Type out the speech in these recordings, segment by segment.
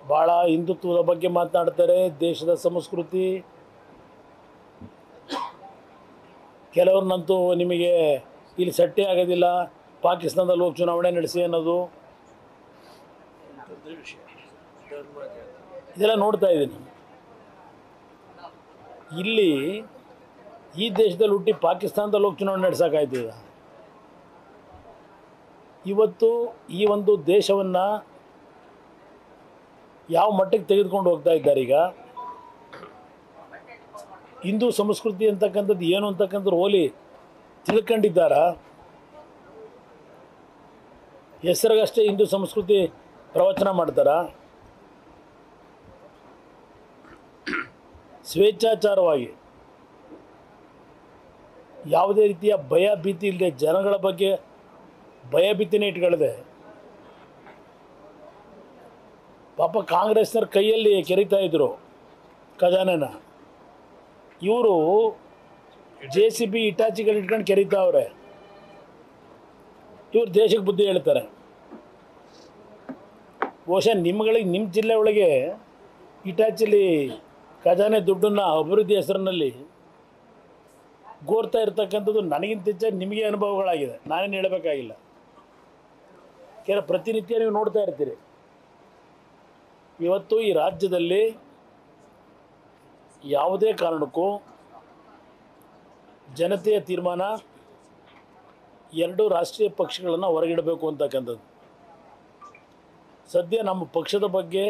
ಭಾಳ ಹಿಂದುತ್ವದ ಬಗ್ಗೆ ಮಾತನಾಡ್ತಾರೆ ದೇಶದ ಸಂಸ್ಕೃತಿ ಕೆಲವ್ರನ್ನಂತೂ ನಿಮಗೆ ಇಲ್ಲಿ ಸಟ್ಟೆ ಆಗೋದಿಲ್ಲ ಪಾಕಿಸ್ತಾನದಲ್ಲಿ ಹೋಗಿ ಚುನಾವಣೆ ನಡೆಸಿ ಅನ್ನೋದು ಇದೆಲ್ಲ ನೋಡ್ತಾ ಇದ್ದೀನಿ ಇಲ್ಲಿ ಈ ದೇಶದಲ್ಲಿ ಹುಟ್ಟಿ ಪಾಕಿಸ್ತಾನದಲ್ಲಿ ಹೋಗಿ ಚುನಾವಣೆ ನಡೆಸೋಕ್ಕಾಯ್ತದ ಇವತ್ತು ಈ ಒಂದು ದೇಶವನ್ನು ಯಾವ ಮಟ್ಟಕ್ಕೆ ತೆಗೆದುಕೊಂಡು ಹೋಗ್ತಾ ಇದ್ದಾರೆ ಈಗ ಹಿಂದೂ ಸಂಸ್ಕೃತಿ ಅಂತಕ್ಕಂಥದ್ದು ಏನು ಅಂತಕ್ಕಂಥದ್ದು ಹೋಲಿ ತಿಳ್ಕೊಂಡಿದ್ದಾರಾ ಹೆಸರಿಗಷ್ಟೇ ಹಿಂದೂ ಸಂಸ್ಕೃತಿ ಪ್ರವಚನ ಮಾಡ್ತಾರಾ ಸ್ವೇಚ್ಛಾಚಾರವಾಗಿ ಯಾವುದೇ ರೀತಿಯ ಭಯ ಭೀತಿ ಇಲ್ಲದೆ ಜನಗಳ ಬಗ್ಗೆ ಭಯ ಭೀತಿನೇ ಇಟ್ಕೊಳ್ಳದೆ ಪಾಪ ಕಾಂಗ್ರೆಸ್ನವ್ರ ಕೈಯಲ್ಲಿ ಕೆರಿತಾ ಇದ್ರು ಖಜಾನೆನ ಇವರು ಜೆ ಸಿ ಬಿ ಇಟಾಚಿಗಳು ಇಟ್ಕೊಂಡು ಕೆರಿತಾವ್ರೆ ಇವ್ರು ದೇಶಕ್ಕೆ ಬುದ್ಧಿ ಹೇಳ್ತಾರೆ ಬಹುಶಃ ನಿಮ್ಗಳಿಗೆ ನಿಮ್ಮ ಜಿಲ್ಲೆ ಒಳಗೆ ಇಟಾಚಿಲಿ ಖಜಾನೆ ದುಡ್ಡನ್ನು ಅಭಿವೃದ್ಧಿ ಹೆಸರಿನಲ್ಲಿ ಗೋರ್ತಾ ಇರ್ತಕ್ಕಂಥದ್ದು ನನಗಿಂತ ಹೆಚ್ಚಾಗಿ ನಿಮಗೆ ಅನುಭವಗಳಾಗಿದೆ ನಾನೇನು ಹೇಳಬೇಕಾಗಿಲ್ಲ ಕೆಲ ಪ್ರತಿನಿತ್ಯ ನೀವು ನೋಡ್ತಾ ಇರ್ತೀರಿ ಇವತ್ತು ಈ ರಾಜ್ಯದಲ್ಲಿ ಯಾವುದೇ ಕಾರಣಕ್ಕೂ ಜನತೆಯ ತೀರ್ಮಾನ ಎರಡು ರಾಷ್ಟ್ರೀಯ ಪಕ್ಷಗಳನ್ನು ಹೊರಗಿಡಬೇಕು ಅಂತಕ್ಕಂಥದ್ದು ಸದ್ಯ ನಮ್ಮ ಪಕ್ಷದ ಬಗ್ಗೆ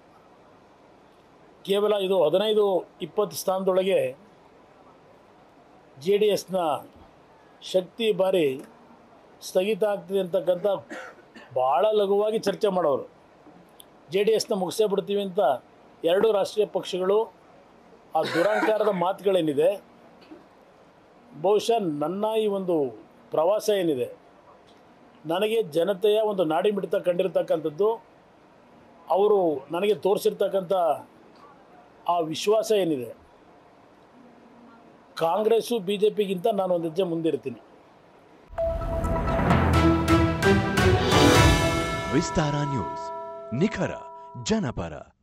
ಕೇವಲ ಇದು ಹದಿನೈದು ಇಪ್ಪತ್ತು ಸ್ಥಾನದೊಳಗೆ ಜೆ ಡಿ ಎಸ್ನ ಶಕ್ತಿ ಬಾರಿ ಸ್ಥಗಿತ ಆಗ್ತಿದೆ ಅಂತಕ್ಕಂಥ ಭಾಳ ಲಘುವಾಗಿ ಚರ್ಚೆ ಮಾಡೋರು ಜೆ ಡಿ ಎಸ್ನ ಮುಗಿಸೇ ಬಿಡ್ತೀವಿ ಅಂತ ಎರಡೂ ರಾಷ್ಟ್ರೀಯ ಪಕ್ಷಗಳು ಆ ದುರಂಕಾರದ ಮಾತುಗಳೇನಿದೆ ಬಹುಶಃ ನನ್ನ ಈ ಒಂದು ಪ್ರವಾಸ ಏನಿದೆ ನನಗೆ ಜನತೆಯ ಒಂದು ನಾಡಿ ಮಿಡಿತ ಕಂಡಿರ್ತಕ್ಕಂಥದ್ದು ಅವರು ನನಗೆ ತೋರಿಸಿರ್ತಕ್ಕಂಥ ಆ ವಿಶ್ವಾಸ ಏನಿದೆ ಕಾಂಗ್ರೆಸ್ಸು ಬಿ ಜೆ ಪಿಗಿಂತ ನಾನು ಒಂದು ಹೆಜ್ಜೆ ಮುಂದಿರ್ತೀನಿ ವಿಸ್ತಾರ ನ್ಯೂಸ್ ನಿಖರ ಜನಪರ